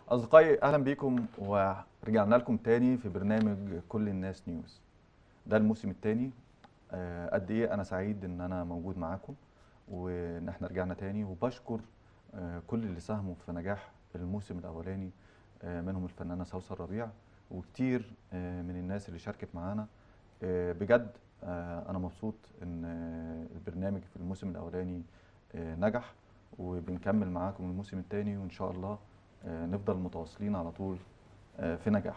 أصدقائي أهلا بيكم ورجعنا لكم تاني في برنامج كل الناس نيوز ده الموسم التاني آه، قد إيه أنا سعيد إن أنا موجود معاكم وإن إحنا رجعنا تاني وبشكر آه، كل اللي ساهموا في نجاح الموسم الأولاني آه، منهم الفنانة سوسن ربيع وكتير آه، من الناس اللي شاركت معانا آه، بجد آه، أنا مبسوط إن آه، البرنامج في الموسم الأولاني آه، نجح وبنكمل معاكم الموسم التاني وإن شاء الله آه، نفضل متواصلين على طول آه، في نجاح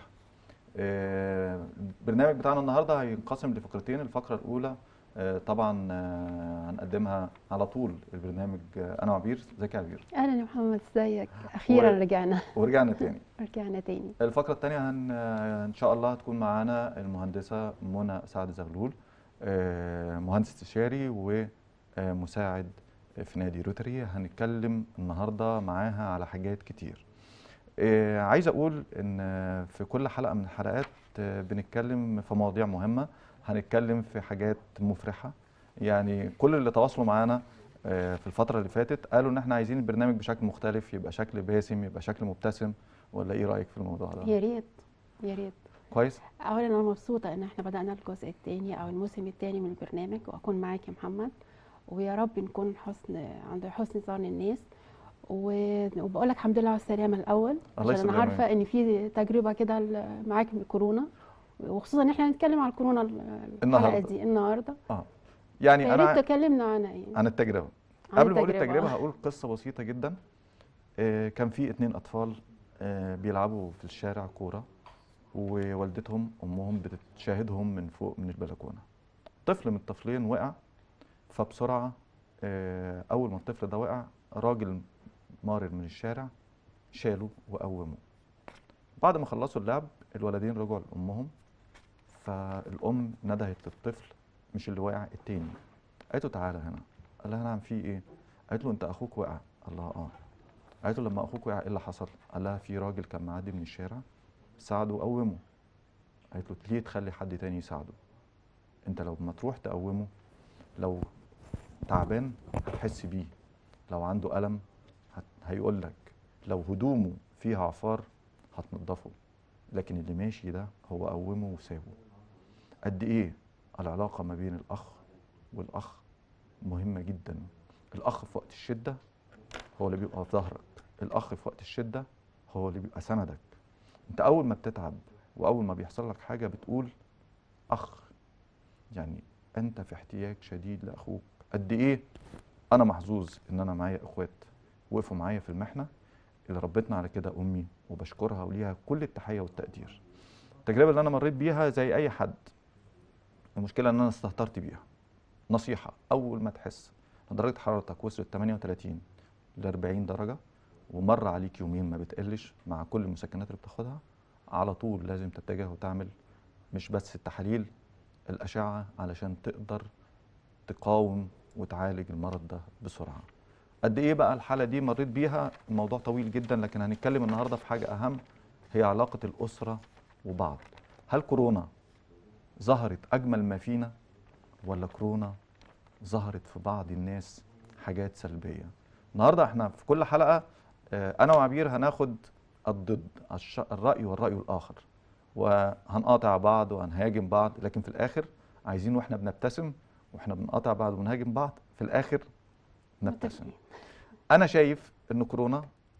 آه، البرنامج بتاعنا النهارده هينقسم لفقرتين الفقره الاولى آه، طبعا آه، هنقدمها على طول البرنامج آه، انا وعبير ازيك يا عبير اهلا يا محمد ازيك اخيرا و- رجعنا ورجعنا تاني رجعنا تاني الفقره الثانيه هن آه، ان شاء الله هتكون معانا المهندسه منى سعد زغلول آه، مهندس استشاري ومساعد في نادي روتري هنتكلم النهارده معاها على حاجات كتير آه، عايز اقول ان آه، في كل حلقه من الحلقات آه، بنتكلم في مواضيع مهمه هنتكلم في حاجات مفرحه يعني كل اللي تواصلوا معانا آه، في الفتره اللي فاتت قالوا ان احنا عايزين البرنامج بشكل مختلف يبقى شكل باسم يبقى شكل مبتسم ولا ايه رايك في الموضوع ده يا ريت يا ريت كويس اولا انا مبسوطه ان احنا بدانا الجزء الثاني او الموسم الثاني من البرنامج واكون معاك يا محمد ويا رب نكون حسن عند حسن ظن الناس و- وبقول لك الحمد لله على السلامه الاول الله عشان انا يسلمك. عارفه ان في تجربه كده ال- معاك من كورونا وخصوصا ان احنا هنتكلم على الكورونا ال- الحلقه النهاردة. دي النهارده يعني يا انا ريت تكلمنا عنها ايه عن التجربه عن قبل ما اقول التجربه هقول قصه بسيطه جدا آه، كان في اتنين اطفال آه، بيلعبوا في الشارع كوره ووالدتهم امهم بتشاهدهم من فوق من البلكونه طفل من الطفلين وقع فبسرعه آه، اول ما الطفل ده وقع راجل مارر من الشارع شاله وقومه بعد ما خلصوا اللعب الولدين رجعوا لامهم فالام ندهت للطفل مش اللي وقع التاني قالت له تعالى هنا قال لها نعم في ايه قالت له انت اخوك وقع قال لها اه قالت له لما اخوك وقع ايه اللي حصل قال لها في راجل كان معدي من الشارع ساعده وقومه قالت له ليه تخلي حد تاني يساعده انت لو ما تروح تقومه لو تعبان هتحس بيه لو عنده ألم هت... هيقول لك لو هدومه فيها عفار هتنضفه لكن اللي ماشي ده هو قومه وسابه قد ايه العلاقة ما بين الأخ والأخ مهمة جدا الأخ في وقت الشدة هو اللي بيبقى في ظهرك الأخ في وقت الشدة هو اللي بيبقى سندك انت أول ما بتتعب وأول ما بيحصل لك حاجة بتقول أخ يعني أنت في احتياج شديد لأخوك قد إيه أنا محظوظ إن أنا معايا إخوات وقفوا معايا في المحنة اللي ربتنا على كده أمي وبشكرها وليها كل التحية والتقدير التجربة اللي أنا مريت بيها زي أي حد المشكلة إن أنا استهترت بيها نصيحة أول ما تحس إن درجة حرارتك وصلت 38 ل 40 درجة ومر عليك يومين ما بتقلش مع كل المسكنات اللي بتاخدها على طول لازم تتجه وتعمل مش بس التحاليل الأشعة علشان تقدر تقاوم وتعالج المرض ده بسرعة قد إيه بقى الحالة دي مريت بيها الموضوع طويل جدا لكن هنتكلم النهاردة في حاجة أهم هي علاقة الأسرة وبعض هل كورونا ظهرت أجمل ما فينا ولا كورونا ظهرت في بعض الناس حاجات سلبية النهاردة احنا في كل حلقة آه، أنا وعبير هناخد الضد الش- الرأي والرأي الآخر وهنقاطع بعض وهنهاجم بعض لكن في الآخر عايزين واحنا بنبتسم واحنا بنقاطع بعض وبنهاجم بعض في الآخر نبتسم أنا شايف إن كورونا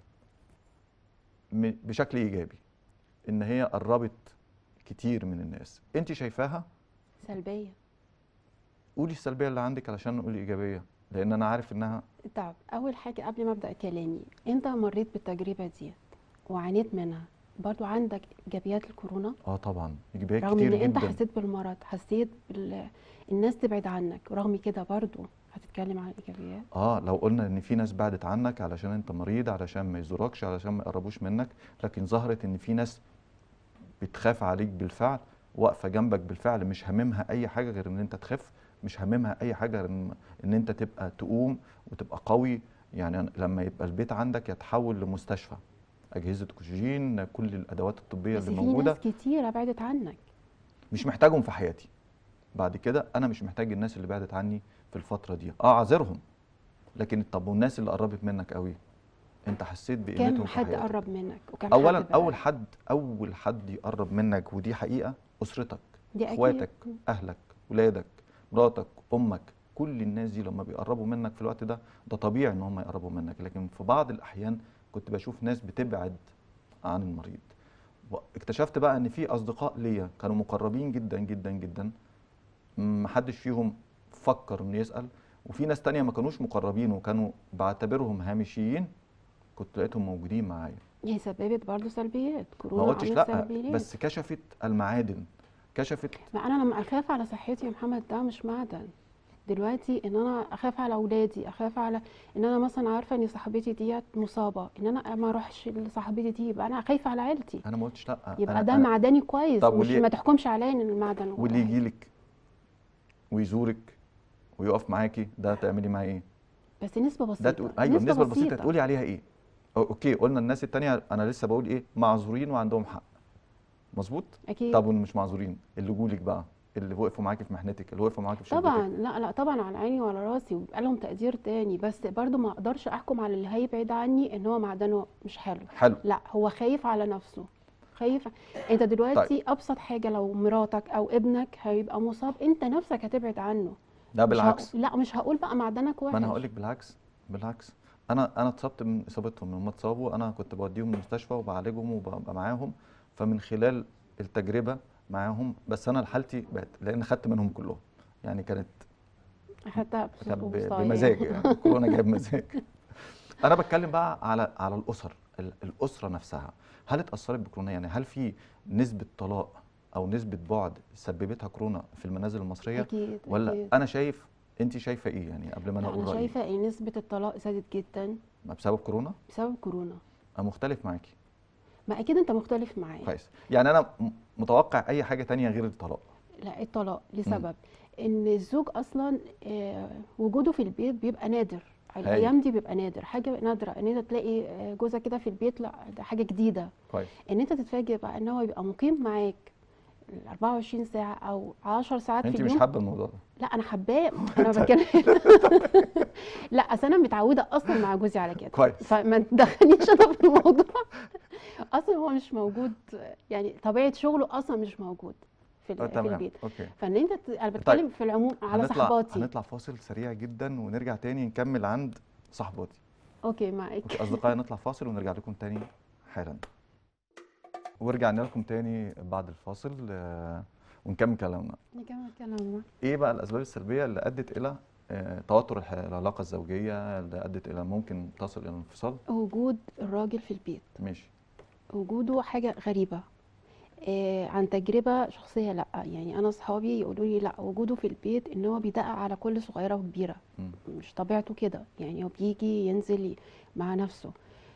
م- بشكل إيجابي إن هي قربت كتير من الناس أنت شايفاها سلبيه قولي السلبيه اللي عندك علشان نقول الايجابيه لان انا عارف انها طب اول حاجه قبل ما ابدا كلامي انت مريت بالتجربه دي وعانيت منها برضو عندك ايجابيات الكورونا اه طبعا ايجابيات رغم كتير ان انت جدا حسيت بالمرض حسيت بال... الناس تبعد عنك رغم كده برضو هتتكلم عن الايجابيات اه لو قلنا ان في ناس بعدت عنك علشان انت مريض علشان ما يزوركش علشان ما يقربوش منك لكن ظهرت ان في ناس بتخاف عليك بالفعل واقفه جنبك بالفعل مش هاممها اي حاجه غير ان انت تخف مش هاممها اي حاجه غير ان, إن انت تبقى تقوم وتبقى قوي يعني لما يبقى البيت عندك يتحول لمستشفى اجهزه اكسجين كل الادوات الطبيه بس اللي في موجوده ناس كتيره بعدت عنك مش محتاجهم في حياتي بعد كده انا مش محتاج الناس اللي بعدت عني في الفتره دي اه اعذرهم لكن طب والناس اللي قربت منك قوي انت حسيت بقيمتهم كام في حد حياتك. قرب منك وكام اولا حد اول بعد. حد اول حد يقرب منك ودي حقيقه اسرتك دي أكيد. اخواتك اهلك ولادك مراتك امك كل الناس دي لما بيقربوا منك في الوقت ده ده طبيعي ان هم يقربوا منك لكن في بعض الاحيان كنت بشوف ناس بتبعد عن المريض اكتشفت بقى ان في اصدقاء ليا كانوا مقربين جدا جدا جدا محدش فيهم فكر انه يسال وفي ناس تانية ما كانوش مقربين وكانوا بعتبرهم هامشيين كنت لقيتهم موجودين معايا هي سببت برضه سلبيات ما كورونا قلتش عملت لا سلبيات بس كشفت المعادن كشفت ما انا لما اخاف على صحتي يا محمد ده مش معدن دلوقتي ان انا اخاف على اولادي اخاف على ان انا مثلا عارفه ان صاحبتي ديت مصابه ان انا ما اروحش لصاحبتي دي يبقى انا خايفه على عيلتي انا ما قلتش لا يبقى أنا ده أنا معدني كويس طب مش وليه- ما تحكمش عليا ان المعدن هو واللي واحد. يجي لك ويزورك ويقف معاكي ده تعملي معاه ايه؟ بس نسبه بسيطه ده تقول ايوه النسبه البسيطه تقولي عليها ايه؟ أو- اوكي قلنا الناس التانية انا لسه بقول ايه؟ معذورين وعندهم حق مظبوط؟ اكيد طب واللي مش معذورين اللي جولك بقى اللي وقفوا معاكي في محنتك اللي وقفوا معاكي في شغلك طبعا لا لا طبعا على عيني وعلى راسي ويبقى لهم تقدير تاني بس برضو ما اقدرش احكم على اللي هيبعد عني ان هو معدنه مش حلو حلو لا هو خايف على نفسه خايف انت دلوقتي طيب. ابسط حاجه لو مراتك او ابنك هيبقى مصاب انت نفسك هتبعد عنه ده مش بالعكس هق... لا مش هقول بقى معدنك وحش ما انا هقول لك بالعكس بالعكس انا انا اتصبت من اصابتهم لما اتصابوا انا كنت بوديهم المستشفى وبعالجهم وببقى معاهم فمن خلال التجربه معاهم بس انا حالتي بقت لان خدت منهم كلهم يعني كانت حتى كانت ب- بوصاية. بمزاج يعني كورونا جايب مزاج انا بتكلم بقى على على الاسر ال- الاسره نفسها هل اتاثرت بكورونا يعني هل في نسبه طلاق او نسبه بعد سببتها كورونا في المنازل المصريه اكيد ولا أكيد. انا شايف انت شايفه ايه يعني قبل ما انا لا، اقول انا رايي شايفه ان نسبه الطلاق زادت جدا ما بسبب كورونا بسبب كورونا انا مختلف معاكي ما اكيد انت مختلف معايا كويس يعني انا م- متوقع اي حاجه تانية غير الطلاق لا الطلاق لسبب ان الزوج اصلا آه، وجوده في البيت بيبقى نادر الايام دي بيبقى نادر حاجه نادره ان انت تلاقي آه، جوزك كده في البيت لا ده حاجه جديده كويس ان انت تتفاجئ بقى ان هو يبقى مقيم معاك ال 24 ساعه او 10 ساعات انت في مش اليوم حابه الموضوع ده لا انا حباه انا بتكلم لا اصل انا متعوده اصلا مع جوزي على كده كويس. فما تدخلنيش انا في الموضوع اصلا هو مش موجود يعني طبيعه شغله اصلا مش موجود في, آه، ال- في تمام البيت اوكي فان انت ت- انا بتكلم في العموم على هنطلع صحباتي هنطلع فاصل سريع جدا ونرجع تاني نكمل عند صحباتي اوكي معاك اوكي اصدقائي نطلع فاصل ونرجع لكم تاني حالا ورجعنا لكم تاني بعد الفاصل آه، ونكمل كلامنا نكمل كلامنا ايه بقى الاسباب السلبيه اللي ادت الى آه، توتر الح- العلاقه الزوجيه اللي ادت الى ممكن تصل الى الانفصال وجود الراجل في البيت ماشي وجوده حاجه غريبه آه عن تجربه شخصيه لا يعني انا اصحابي يقولوا لي لا وجوده في البيت ان هو بيدقق على كل صغيره وكبيره مم. مش طبيعته كده يعني هو بيجي ينزل ي- مع نفسه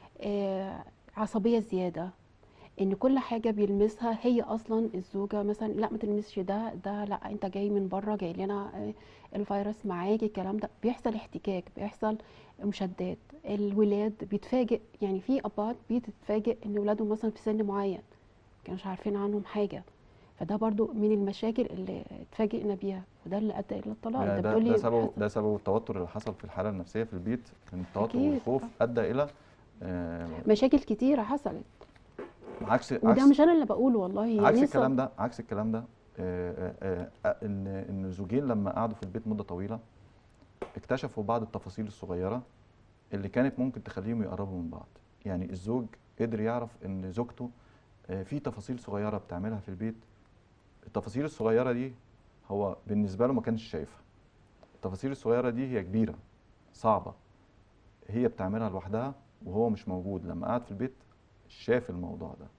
آه عصبيه زياده ان كل حاجه بيلمسها هي اصلا الزوجه مثلا لا ما تلمسش ده ده لا انت جاي من بره جاي لنا آه، الفيروس معاك الكلام ده بيحصل احتكاك بيحصل مشادات الولاد بيتفاجئ يعني في ابات بتتفاجئ ان ولادهم مثلا في سن معين كانوش عارفين عنهم حاجه فده برضو من المشاكل اللي اتفاجئنا بيها وده اللي ادى الى الطلاق يعني انت ده بتقولي ده سبب حصل- ده سبب التوتر اللي حصل في الحاله النفسيه في البيت من التوتر أكيد. والخوف ادى الى آه، مشاكل كتيره حصلت عكس وده عكس مش انا اللي بقوله والله عكس يعني الكلام ده عكس الكلام ده آه، آه، آه، ان ان زوجين لما قعدوا في البيت مده طويله اكتشفوا بعض التفاصيل الصغيره اللي كانت ممكن تخليهم يقربوا من بعض يعني الزوج قدر يعرف ان زوجته آه، في تفاصيل صغيره بتعملها في البيت التفاصيل الصغيره دي هو بالنسبه له ما كانش شايفها التفاصيل الصغيره دي هي كبيره صعبه هي بتعملها لوحدها وهو مش موجود لما قعد في البيت شاف الموضوع ده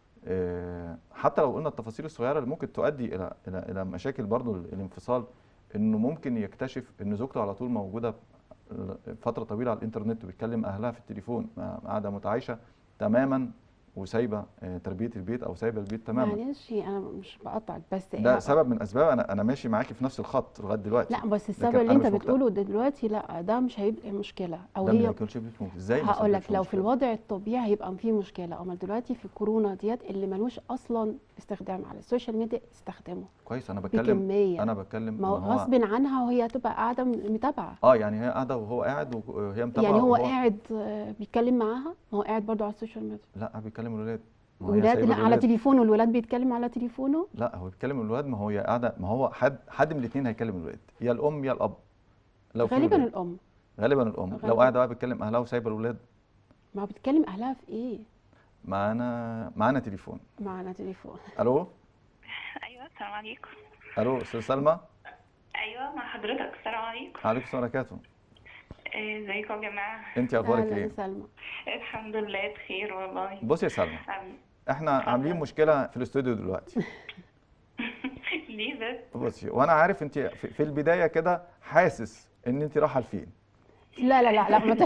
آه، حتى لو قلنا التفاصيل الصغيره اللي ممكن تؤدي الى الى الى مشاكل برضو ال- الانفصال انه ممكن يكتشف ان زوجته على طول موجوده فتره طويله على الانترنت وبيتكلم اهلها في التليفون ما- قاعده متعايشه تماما وسايبه آه، تربيه البيت او سايبه البيت تماما معلش انا مش بقطعك بس ده هي- سبب من اسباب انا انا ماشي معاكي في نفس الخط لغايه دلوقتي لا بس لكن السبب اللي أنا انت مش مقتنع. بتقوله ده دلوقتي لا ده مش هيبقى مشكله او ده ما هي ياكلش بيت موت ازاي ما هقول لك يسببش لو في مشكلة؟ الوضع الطبيعي هيبقى فيه مشكله اما دلوقتي في الكورونا ديت اللي ملوش اصلا استخدام على السوشيال ميديا استخدمه كويس انا بتكلم بكميه انا بتكلم ما هو ان هو غصب عنها وهي تبقى قاعده متابعه اه يعني هي قاعده وهو قاعد وهي متابعه يعني هو وهو قاعد آه، بيتكلم معاها ما هو قاعد برضو على السوشيال ميديا لا بيكلم الولاد ما هو هي ولاد سايبة لا على الولاد. تليفونه الولاد بيتكلم على تليفونه لا هو بيتكلم الولاد ما هو هي قاعده ما هو حد حد من الاثنين هيكلم الولاد يا الام يا الاب لو في غالبا ولاد. الام غالبا الام لو غالباً. قاعده بقى بتكلم اهلها وسايبه الولاد ما هو بتكلم اهلها في ايه معانا معانا تليفون معنا تليفون الو ايوه السلام عليكم الو استاذ سلمى ايوه مع حضرتك السلام عليكم عليكم السلام وبركاته إيه، ازيكم يا جماعه انت اخبارك اهلا يا ايه سلمى الحمد لله بخير والله بصي يا سلمى عم- احنا عاملين مشكله في الاستوديو دلوقتي ليه بس بصي وانا عارف انت في في البدايه كده حاسس ان انت رايحه لفين لا لا لا لا ما ت...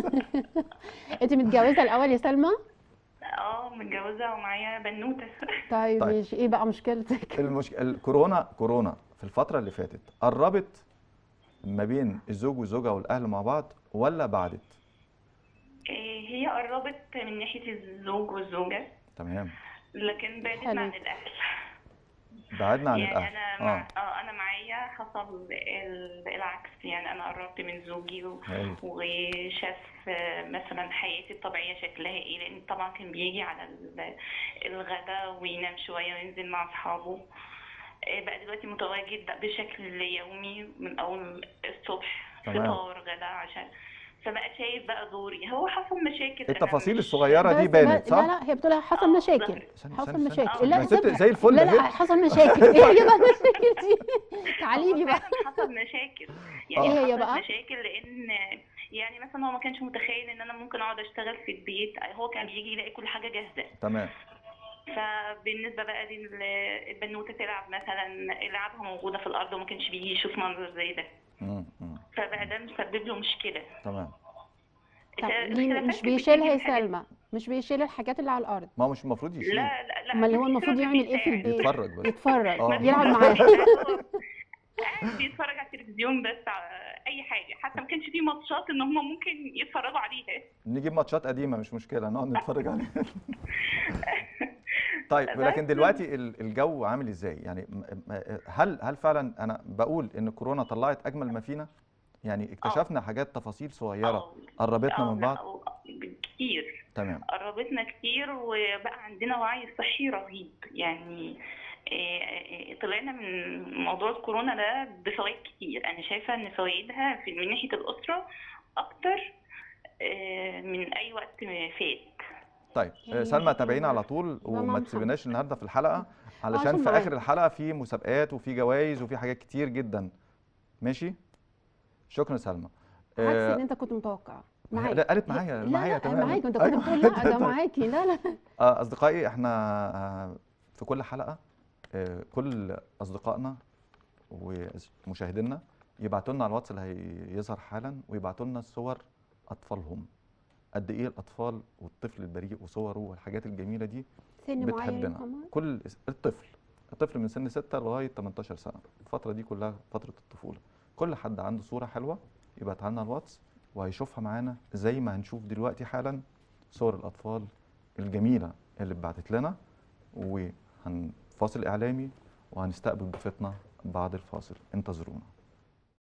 انت متجوزه الاول يا سلمى اه متجوزه ومعايا بنوته طيب, طيب. ماشي ايه بقى مشكلتك المشكله الكورونا كورونا في الفتره اللي فاتت قربت ما بين الزوج والزوجه والاهل مع بعض ولا بعدت إيه، هي قربت من ناحيه الزوج والزوجه تمام لكن بعدت حلو. عن الاهل بعدنا عن يعني الاهل انا مع... اه اه انا معايا حصل ال- العكس يعني انا قربت من زوجي و... هايل. وشاف آه، مثلا حياتي الطبيعيه شكلها ايه لان طبعا كان بيجي على ال- الغداء وينام شويه وينزل مع اصحابه آه، بقى دلوقتي متواجد بشكل يومي من اول الصبح تمام. فطار غدا عشاء فبقى شايف بقى دوري هو حصل مشاكل أنا التفاصيل مش- الصغيره دي بس- بانت بس- صح لا لا هي بتقول حصل آه، مشاكل ظهرت. ثانية، حصل ثانية، ثانية. مشاكل آه، لا ما ست سيبها. زي الفل لا لا اهي حصل مشاكل ايه هي بقى المشاكل دي تعالي لي هو بقى فعلا حصل مشاكل آه. يعني إيه هي حصلت بقى؟ مشاكل لان يعني مثلا هو ما كانش متخيل ان انا ممكن اقعد اشتغل في البيت هو كان بيجي يلاقي كل حاجه جاهزه تمام فبالنسبه بقى للبنوته تلعب مثلا لعبها موجوده في الارض وما كانش بيجي يشوف منظر زي ده مم. مم. فبقى ده مسبب له مشكله تمام طب الت- ليه الخلافات مش كانت بيشيلها يا بتيجي من حاجات- سلمى مش بيشيل الحاجات اللي على الارض ما هو مش المفروض يشيل لا لا لا امال هو مش المفروض كده يعمل ايه في بيساعد. البيت يتفرج بس يتفرج آه. يلعب معاه هو قاعد بيتفرج على التلفزيون بس على اي حاجه حتى ما كانش في ماتشات ان هم ممكن يتفرجوا عليها نجيب ماتشات قديمه مش مشكله نقعد نتفرج عليها طيب بس- لكن دلوقتي ال- الجو عامل ازاي يعني م- م- هل هل فعلا انا بقول ان كورونا طلعت اجمل ما فينا يعني اكتشفنا حاجات تفاصيل صغيره آه. قربتنا آه، من لا، بعض آه، كتير تمام قربتنا كتير وبقى عندنا وعي صحي رهيب يعني آه، آه، طلعنا من موضوع الكورونا ده بفوائد كتير انا شايفه ان فوائدها في من ناحيه الاسره اكتر آه، من اي وقت فات طيب يعني آه، سلمى ممكن تابعينا على يبقى طول مع وما محمد. تسيبناش النهارده في الحلقه علشان عشان في معاك. اخر الحلقه في مسابقات وفي جوائز وفي حاجات كتير جدا ماشي شكرا سلمى عكس آه، ان انت كنت متوقع معاك لا قالت معايا لا معايا لا تمام معاك انت كنت بتقول لا ده معاكي لا لا آه، أصدقائي إحنا آه، في كل حلقة آه، كل أصدقائنا ومشاهدينا يبعتوا لنا على الواتس اللي هيظهر حالا ويبعتوا لنا صور أطفالهم قد إيه الأطفال والطفل البريء وصوره والحاجات الجميلة دي سن معين يا بتحبنا محمد كل الطفل الطفل من سن 6 لغاية 18 سنة الفترة دي كلها فترة الطفولة كل حد عنده صورة حلوة يبعتها لنا على الواتس وهيشوفها معانا زي ما هنشوف دلوقتي حالا صور الأطفال الجميلة اللي اتبعتت لنا وهنفاصل إعلامي وهنستقبل ضيفتنا بعد الفاصل انتظرونا